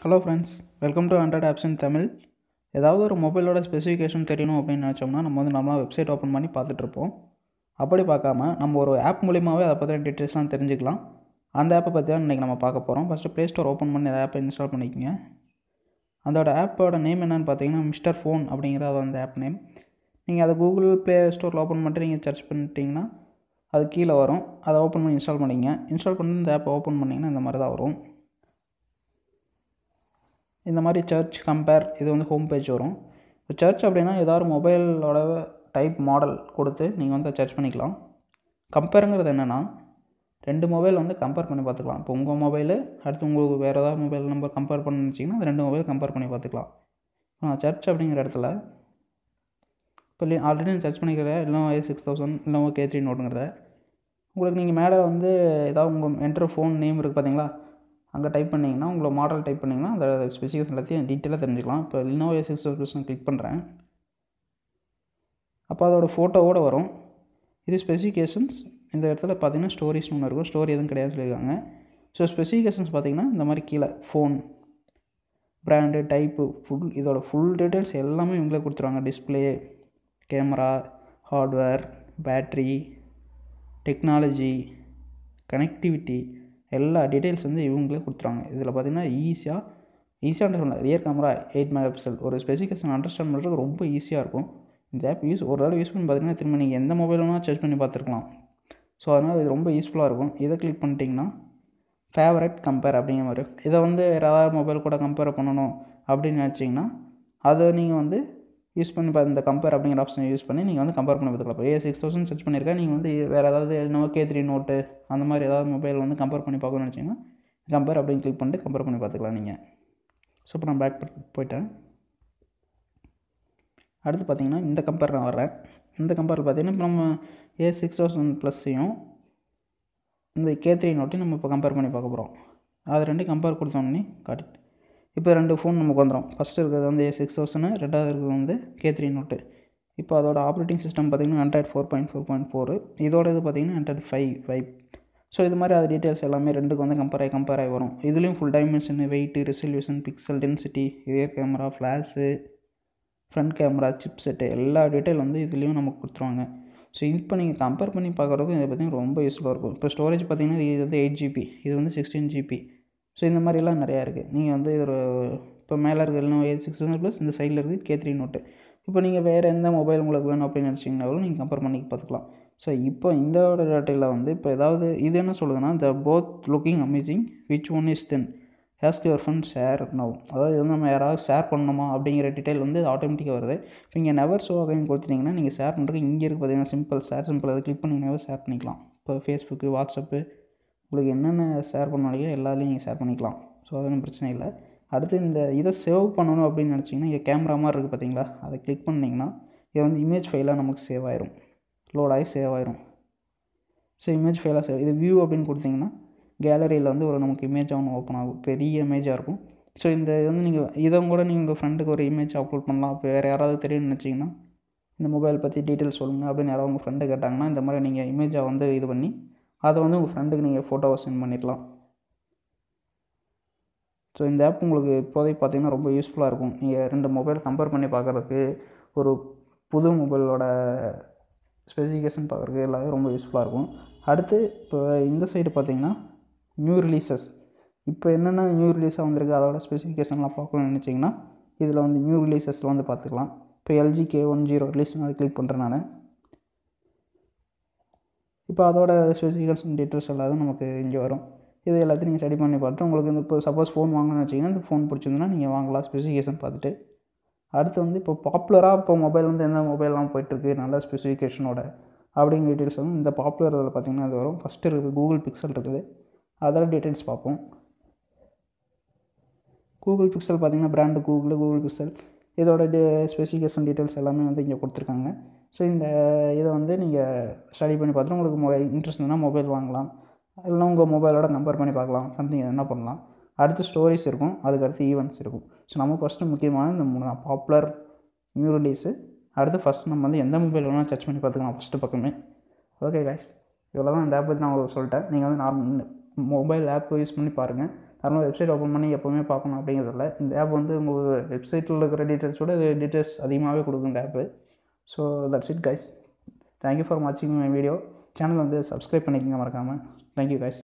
hello friends welcome to hundred apps in Tamil ஏதாவது ஒரு மொபைலோட ஸ்பெசிஃபிகேஷன் தெரியணும் அப்படின்னு நினச்சோம்னா நம்ம வந்து நம்மளாம் வெப்சைட் ஓப்பன் பண்ணி பார்த்துட்ருப்போம் அப்படி பார்க்காம நம்ம ஒரு ஆப் மூலியமாகவே அதை பற்றின டீட்டெயில்ஸ்லாம் தெரிஞ்சுக்கலாம் அந்த ஆப்பை பற்றி தான் இன்றைக்கி நம்ம பார்க்க போகிறோம் ஃபஸ்ட்டு ப்ளே ஸ்டோர் ஓப்பன் பண்ணி அந்த ஆப்பை இன்ஸ்டால் பண்ணிக்கோங்க அதோட ஆப்போட நேம் என்னென்னு பார்த்தீங்கன்னா மிஸ்டர் ஃபோன் அப்படிங்கிற அது அந்த ஆப் நேம் நீங்கள் அதை கூகுள் ப்ளே ஸ்டோரில் ஓப்பன் பண்ணிட்டு நீங்கள் சர்ச் பண்ணிட்டீங்கன்னா அது கீழே வரும் அதை ஓப்பன் பண்ணி இன்ஸ்டால் பண்ணிங்க இன்ஸ்டால் பண்ணி இந்த ஆப்பை ஓப்பன் பண்ணிங்கன்னா இந்த மாதிரி தான் வரும் இந்த மாதிரி சர்ச் கம்பேர் இது வந்து ஹோம் பேஜ் வரும் இப்போ சர்ச் அப்படின்னா ஏதாவது மொபைலோட டைப் மாடல் கொடுத்து நீங்கள் வந்து சர்ச் பண்ணிக்கலாம் கம்பேருங்கிறது என்னென்னா ரெண்டு மொபைல் வந்து கம்பேர் பண்ணி பார்த்துக்கலாம் இப்போ உங்கள் மொபைலு அடுத்து உங்களுக்கு வேறு ஏதாவது மொபைல் நம்பர் கம்பேர் பண்ணி வச்சிங்கன்னா அந்த ரெண்டு மொபைல் கம்பேர் பண்ணி பார்த்துக்கலாம் இப்போ நான் சர்ச் அப்படிங்கிற இடத்துல இப்போ ஆல்ரெடி நான் சர்ச் பண்ணிக்கிறேன் இல்லை சிக்ஸ் தௌசண்ட் இல்லை கே த்ரீ நோட்டுங்கிறத உங்களுக்கு நீங்கள் மேலே வந்து ஏதாவது உங்கள் என்ட்ரு ஃபோன் நேம் இருக்குது பார்த்தீங்களா அங்கே டைப் பண்ணிங்கன்னா உங்களை மாடல் டைப் பண்ணிங்கன்னா அந்த ஸ்பெசிஃபிகேஷன் எல்லாத்தையும் டீட்டெயிலாக தெரிஞ்சுக்கலாம் இப்போ லினோவோ சிக்ஸ் தௌசண்ட் கிளிக் பண்ணுறேன் அப்போ அதோட ஃபோட்டோவோடு வரும் இது ஸ்பெசிஃபிகேஷன்ஸ் இந்த இடத்துல பார்த்தீங்கன்னா ஸ்டோரிஸ்னு ஒன்று இருக்கும் ஸ்டோரி எதுவும் கிடையாதுன்னு சொல்லியிருக்காங்க ஸோ ஸ்பெசிஃபிகேஷன்ஸ் பார்த்தீங்கன்னா இந்த மாதிரி கீழே ஃபோன் ப்ராண்டு டைப்பு ஃபுல் இதோட ஃபுல் டீட்டெயில்ஸ் எல்லாமே இவங்களே கொடுத்துருவாங்க display camera hardware battery technology connectivity எல்லா டீட்டெயில்ஸ் வந்து இவங்களே கொடுத்துருவாங்க இதில் பார்த்தீங்கன்னா ஈஸியாக ஈஸியாக சொல்லலாம் rear camera eight mega pixel ஒரு ஸ்பெசிஃபிகேஷன் அண்டர்ஸ்டாண்ட் பண்ணுறது ரொம்ப ஈஸியாக இருக்கும் இந்த ஆப் யூஸ் ஒரு தடவை யூஸ் பண்ணி பார்த்தீங்கன்னா திரும்ப நீங்கள் எந்த மொபைல் வேணால் சர்ச் பண்ணி பார்த்துருக்கலாம் ஸோ அதனால் இது ரொம்ப யூஸ்ஃபுல்லாக இருக்கும் இதை கிளிக் பண்ணிட்டீங்கன்னா ஃபேவரட் கம்பேர் அப்படிங்கிற மாதிரி இதை வந்து வேறு ஏதாவது மொபைல் கூட கம்பேர் பண்ணணும் அப்படின்னு நினச்சிங்கன்னா அதை நீங்கள் வந்து யூஸ் பண்ணி இந்த கம்பேர் அப்படிங்கிற ஆப்ஷனை யூஸ் பண்ணி நீங்கள் வந்து கம்பேர் பண்ணி பார்த்துக்கலாம் இப்போ ஏ சிக்ஸ் தௌசண்ட் சர்ச் பண்ணியிருக்கேன் நீங்கள் வந்து வேறு ஏதாவது நோ கே த்ரீ நோட்டு அந்த மாதிரி ஏதாவது மொபைல் வந்து கம்பேர் பண்ணி பார்க்கணும்னு நினச்சிங்கன்னா கம்பேர் அப்படின்னு கிளிக் பண்ணிட்டு கம்பேர் பண்ணி பார்த்துக்கலாம் நீங்கள் ஸோ இப்போ நான் பேக் போயிட்டேன் அடுத்து பார்த்தீங்கன்னா இந்த கம்பேர் நான் வரேன் இந்த கம்பேரில் பார்த்தீங்கன்னா இப்போ நம்ம ஏ சிக்ஸ் தௌசண்ட் ப்ளஸ்ஸையும் இந்த கே த்ரீ நோட்டையும் நம்ம இப்போ கம்பேர் பண்ணி பார்க்க போகிறோம் அது ரெண்டு கம்பேர் கொடுத்தோன்னே காட்டி இப்போ ரெண்டு ஃபோன் நமக்கு வந்துடும் ஃபஸ்ட்டு இருக்கிறது வந்து ஏ சிக்ஸ் தௌசண்ட் ரெண்டாவது இருக்கிறது வந்து கே த்ரீ நோட்டு இப்போ அதோட ஆப்ரேட்டிங் சிஸ்டம் பார்த்திங்கன்னா Android four point four point four இதோட இது பார்த்திங்கன்னா ஆண்ட்ராய்ட் ஃபைவ் ஃபைவ் ஸோ இது மாதிரி அது டீட்டெயில்ஸ் எல்லாமே ரெண்டுக்கு வந்து கம்பேர் ஆகி கம்பேர் ஆகி வரும் இதுலேயும் full dimension weight resolution pixel density rear camera flash front camera chip set எல்லா டீட்டெயில் வந்து இதுலேயும் நமக்கு கொடுத்துருவாங்க ஸோ இப்போ நீங்கள் கம்பேர் பண்ணி பார்க்குறதுக்கும் இதை பார்த்திங்கன்னா ரொம்ப யூஸ்ஃபுல்லாக இருக்கும் இப்போ ஸ்டோரேஜ் பார்த்திங்கன்னா இது வந்து எயிட் ஜிபி இது வந்து சிக்ஸ்டீன் ஜிபி ஸோ இந்த மாதிரிலாம் நிறையா இருக்குது நீங்கள் வந்து ஒரு இப்போ மேலே இருக்கிற எயிட் சிக்ஸ் ஹண்ட்ரட் ப்ளஸ் இந்த சைடில் இருக்குது கே த்ரீ நோட்டு இப்போ நீங்கள் வேறு எந்த மொபைல் உங்களுக்கு வேணும் அப்படின்னு நினச்சிங்கனாலும் நீங்கள் கம்பேர் பண்ணி பார்த்துக்கலாம் ஸோ இப்போ இந்த டேட்டில் வந்து இப்போ ஏதாவது இது என்ன சொல்லுதுன்னா the both looking amazing which one is then ask your friend share now அதாவது இது நம்ம யாராவது ஷேர் பண்ணணுமா அப்படிங்கிற டீட்டெயில் வந்து ஆட்டோமேட்டிக்காக வருது இப்போ நீங்கள் நெவர் ஷோ அகைன் கொடுத்துட்டிங்கன்னா நீங்கள் ஷேர் பண்ணுறதுக்கு இங்கே இருக்குது பார்த்தீங்கன்னா சிம்பிள் ஷேர் சிம்பிள் அதை கிளிக் பண்ணிங்கனாவே ஷேர் பண்ணிக்கலாம் இப்போ ஃபேஸ்புக்கு வாட்ஸ்அப்பு உங்களுக்கு என்னென்ன ஷேர் பண்ணாலையோ எல்லாத்துலேயும் நீங்கள் ஷேர் பண்ணிக்கலாம் ஸோ அது ஒன்றும் பிரச்சனை இல்லை அடுத்து இந்த இதை சேவ் பண்ணணும் அப்படின்னு நினச்சிங்கன்னா இங்கே கேமரா மாதிரி இருக்குது பார்த்தீங்களா அதை கிளிக் பண்ணிங்கன்னா இது வந்து இமேஜ் ஃபைலாக நமக்கு சேவ் ஆயிரும் லோட் ஆகி சேவ் ஆயிரும் ஸோ இமேஜ் ஃபைலாக சேவ் இது வியூ அப்படின்னு கொடுத்தீங்கன்னா கேலரியில் வந்து ஒரு நமக்கு இமேஜாக ஒன்று ஓப்பன் ஆகும் பெரிய இமேஜாக இருக்கும் ஸோ இந்த இது வந்து நீங்கள் இதை கூட நீங்கள் உங்கள் ஃப்ரெண்டுக்கு ஒரு இமேஜ் அப்லோட் பண்ணலாம் இப்போ வேறு யாராவது தெரியும்னு நினச்சிங்கன்னா இந்த மொபைல் பற்றி டீட்டெயில்ஸ் சொல்லுங்கள் அப்படின்னு யாராவது உங்கள் ஃப்ரெண்டு கேட்டாங்கன்னா இந்த மாதிரி நீங்கள் இமேஜாக வந்து இது பண்ணி அதை வந்து உங்கள் ஃப்ரெண்டுக்கு நீங்கள் ஃபோட்டோவை சென்ட் பண்ணிடலாம் ஸோ இந்த ஆப் உங்களுக்கு இப்போதைக்கு பார்த்தீங்கன்னா ரொம்ப யூஸ்ஃபுல்லாக இருக்கும் நீங்கள் ரெண்டு மொபைல் கம்பேர் பண்ணி பார்க்குறதுக்கு ஒரு புது மொபைலோட ஸ்பெசிஃபிகேஷன் பார்க்குறதுக்கு எல்லாமே ரொம்ப யூஸ்ஃபுல்லாக இருக்கும் அடுத்து இப்போ இந்த சைடு பார்த்தீங்கன்னா நியூ ரிலீசஸ் இப்போ என்னென்ன நியூ ரிலீஸாக வந்திருக்கு அதோட ஸ்பெசிஃபிகேஷன்லாம் பார்க்கணும்னு நினச்சிங்கன்னா இதில் வந்து நியூ ரிலீசஸில் வந்து பார்த்துக்கலாம் இப்போ LG K one zero release அதை கிளிக் பண்ணுறேன் நான் இப்போ அதோட ஸ்பெசிஃபிகேஷன் டீட்டெயில்ஸ் எல்லாத்தையும் நமக்கு இங்கே வரும் இது எல்லாத்தையும் நீங்கள் ஸ்டடி பண்ணி பார்த்துட்டு உங்களுக்கு இந்த இப்போ சப்போஸ் ஃபோன் வாங்கணும்னு வச்சிங்கன்னா இந்த ஃபோன் பிடிச்சிருந்துன்னா நீங்கள் வாங்கலாம் ஸ்பெசிஃபிகேஷன் பார்த்துட்டு அடுத்து வந்து இப்போ பாப்புலராக இப்போ மொபைல் வந்து எந்த மொபைல்லாம் போயிட்டுருக்கு நல்ல ஸ்பெசிஃபிகேஷனோட அப்படிங்கிற டீட்டெயில்ஸ் வந்து இந்த பாப்புலர் இதில் பார்த்திங்கன்னா அது வரும் ஃபஸ்ட்டு இருக்குது கூகுள் பிக்சல் இருக்குது அதோட டீட்டெயில்ஸ் பார்ப்போம் கூகுள் பிக்சல் பார்த்திங்கன்னா பிராண்டு கூகுள் கூகுள் பிக்சல் இதோட டே ஸ்பெசிஃபிகேஷன் டீட்டெயில்ஸ் எல்லாமே வந்து இங்கே கொடுத்துருக்காங்க ஸோ இந்த இதை வந்து நீங்கள் ஸ்டடி பண்ணி பார்த்துட்டு உங்களுக்கு மொ இன்ட்ரெஸ்ட் இருந்தால் மொபைல் வாங்கலாம் இல்லைனா உங்கள் மொபைலோட கம்பேர் பண்ணி பார்க்கலாம் சம்திங் என்ன பண்ணலாம் அடுத்து ஸ்டோரிஸ் இருக்கும் அதுக்கடுத்து ஈவெண்ட்ஸ் இருக்கும் ஸோ நம்ம ஃபஸ்ட்டு முக்கியமான இந்த மூணு தான் பாப்புலர் நியூ ரிலீஸு அடுத்து ஃபஸ்ட் நம்ம வந்து எந்த மொபைல் வேணால் சர்ச் பண்ணி பார்த்துக்கலாம் ஃபஸ்ட்டு பக்கமே ஓகே கைஸ் இவ்வளோ தான் இந்த ஆப் பற்றி நான் உங்களுக்கு சொல்லிட்டேன் நீங்கள் வந்து நார்மல் மொபைல் ஆப் யூஸ் பண்ணி பாருங்கள் அதனால் வெப்சைட் ஓப்பன் பண்ணி எப்போவுமே பார்க்கணும் அப்படிங்கிறதில்ல இந்த ஆப் வந்து உங்கள் வெப்சைட்டில் இருக்கிற டீட்டெயில்ஸோட இது டீட்டெயில்ஸ் அதிகமாகவே கொடுக்கும் இந்த app so that's it guys thank you for வாட்சிங் மை வீடியோ சேனல் வந்து சப்ஸ்கிரைப் பண்ணிக்கோங்க மறக்காமல் தேங்க்யூ கைஸ்